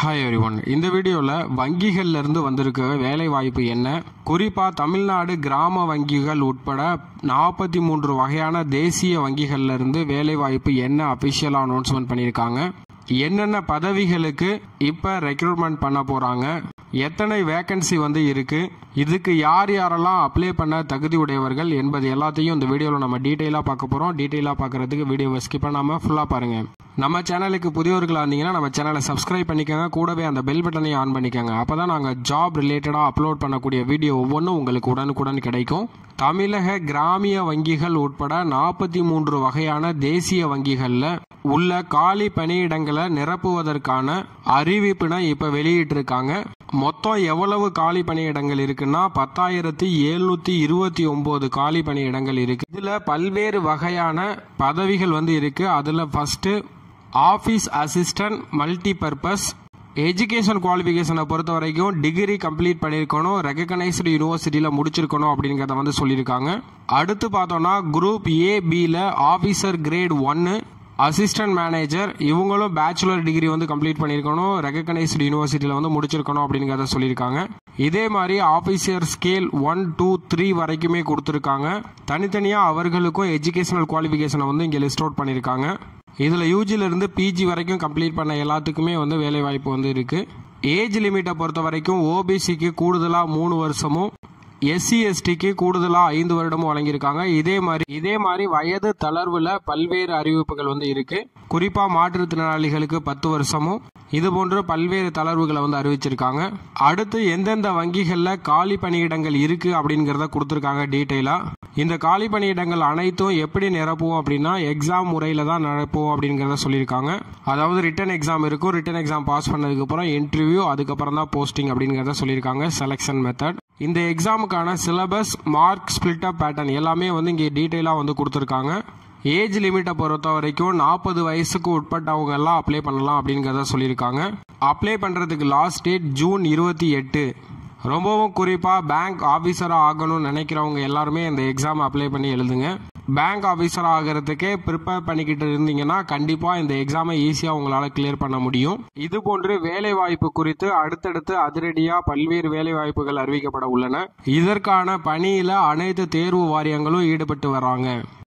hi everyone இந்த வீடியோவில் வங்கிகள்ல இருந்து வந்திருக்க வேலை வாய்ப்பு என்ன குறிப்பாக தமிழ்நாடு கிராம வங்கிகள் உட்பட நாற்பத்தி மூன்று வகையான தேசிய வங்கிகள்ல இருந்து வேலை வாய்ப்பு என்ன அஃபிஷியலாக அனௌன்ஸ்மெண்ட் பண்ணியிருக்காங்க என்னென்ன பதவிகளுக்கு இப்போ ரெக்ரூட்மெண்ட் பண்ண போகிறாங்க எத்தனை வேக்கன்சி வந்து இருக்கு இதுக்கு யார் யாரெல்லாம் அப்ளை பண்ண தகுதி உடையவர்கள் என்பது எல்லாத்தையும் இந்த வீடியோவில் நம்ம டீட்டெயிலாக பார்க்க போகிறோம் டீட்டெயிலாக பார்க்கறதுக்கு வீடியோவை ஸ்கிப் பண்ணாமல் ஃபுல்லாக பாருங்க நம்ம சேனலுக்கு புதியவர்களாக இருந்தீங்கன்னா நம்ம சேனலை சப்ஸ்கிரைப் பண்ணிக்கோங்க கூடவே அந்த பெல் பட்டனையும் ஆன் பண்ணிக்கோங்க அப்போ தான் நாங்கள் ஜாப் ரிலேட்டடாக அப்லோட் பண்ணக்கூடிய வீடியோ ஒவ்வொன்றும் உங்களுக்கு உடனுக்குடன் கிடைக்கும் தமிழக கிராமிய வங்கிகள் உட்பட நாற்பத்தி மூன்று வகையான தேசிய வங்கிகளில் உள்ள காலி பணியிடங்களை நிரப்புவதற்கான அறிவிப்பினை இப்போ வெளியிட்டிருக்காங்க மொத்தம் எவ்வளவு காலி பணியிடங்கள் இருக்குன்னா பத்தாயிரத்தி எழுநூத்தி இருபத்தி ஒன்பது காலி பணியிடங்கள் இருக்கு இதுல பல்வேறு வகையான பதவிகள் வந்து இருக்கு அதுல first office assistant multi purpose education குவாலிஃபிகேஷனை பொறுத்த வரைக்கும் டிகிரி கம்ப்ளீட் பண்ணியிருக்கணும் ரெகக்னைஸ்டு யூனிவர்சிட்டியில் முடிச்சிருக்கணும் அப்படிங்கிறத வந்து சொல்லியிருக்காங்க அடுத்து பார்த்தோம்னா குரூப் ஏ பியில் ஆஃபீஸர் கிரேட் ஒன்று அசிஸ்டன்ட் மேனேஜர் இவங்களும் பேச்சுலர் டிகிரி வந்து கம்ப்ளீட் பண்ணியிருக்கணும் ரெகக்னைஸ்டு யூனிவர்சிட்டியில் வந்து முடிச்சிருக்கணும் அப்படிங்கிறத சொல்லியிருக்காங்க இதே மாதிரி officer scale one two three வரைக்குமே கொடுத்துருக்காங்க தனித்தனியாக அவர்களுக்கும் எஜுகேஷனல் குவாலிஃபிகேஷனை வந்து இங்கே லிஸ்ட் அவுட் பண்ணியிருக்காங்க இதில் யூஜிலிருந்து பிஜி வரைக்கும் கம்ப்ளீட் பண்ண எல்லாத்துக்குமே வந்து வேலை வாய்ப்பு வந்து இருக்கு ஏஜ் லிமிட்டை பொறுத்த வரைக்கும் ஓபிசிக்கு கூடுதலாக மூணு வருஷமும் எஸ்சி எஸ்டிக்கு கூடுதலாக ஐந்து வருடமும் வழங்கியிருக்காங்க இதே மாதிரி இதே மாதிரி வயது தளர்வுல பல்வேறு அறிவிப்புகள் வந்து இருக்கு குறிப்பாக மாற்றுத்திறனாளிகளுக்கு பத்து வருஷமும் இது போன்ற பல்வேறு தளர்வுகளை வந்து அறிவிச்சிருக்காங்க அடுத்து எந்தெந்த வங்கிகளில் காலி பணியிடங்கள் இருக்கு அப்படிங்கிறத கொடுத்துருக்காங்க டீட்டெயிலாக இந்த காலி பணியிடங்கள் அனைத்தும் எப்படி நிரப்புவோம் அப்படின்னா எக்ஸாம் முறையில் தான் நிரப்புவோம் அப்படிங்கிறத சொல்லியிருக்காங்க அதாவது ரிட்டன் எக்ஸாம் இருக்கும் ரிட்டன் எக்ஸாம் பாஸ் பண்ணதுக்கு அப்புறம் இன்டர்வியூ அதுக்கப்புறம் தான் போஸ்டிங் அப்படிங்கிறத சொல்லியிருக்காங்க செலெக்ஷன் மெத்தட் இந்த எக்ஸாமுக்கான syllabus mark split up pattern எல்லாமே வந்து இங்கே டீட்டெயிலாக வந்து கொடுத்துருக்காங்க ஏஜ் லிமிட்டை பொறுத்த வரைக்கும் நாற்பது வயசுக்கு உட்பட்டவங்க எல்லாம் அப்ளை பண்ணலாம் அப்படிங்கிறத சொல்லியிருக்காங்க அப்ளை பண்ணுறதுக்கு லாஸ்ட் டேட் ஜூன் இருபத்தி எட்டு ரொம்பவும் குறிப்பாக பேங்க் ஆஃபீஸராக ஆகணும்னு நினைக்கிறவங்க எல்லாருமே இந்த எக்ஸாம் அப்ளை பண்ணி எழுதுங்க பேங்க் ஆஃபீஸர் ஆகிறதுக்கே ப்ரிப்பேர் பண்ணிக்கிட்டு இருந்தீங்கன்னா கண்டிப்பாக இந்த எக்ஸாமை ஈஸியாக உங்களால் கிளியர் பண்ண முடியும் இது போன்று வேலை வாய்ப்பு குறித்து அடுத்தடுத்து அதிரடியாக பல்வேறு வேலை வாய்ப்புகள் அறிவிக்கப்பட உள்ளன இதற்கான பணியில் அனைத்து தேர்வு வாரியங்களும் ஈடுபட்டு வராங்க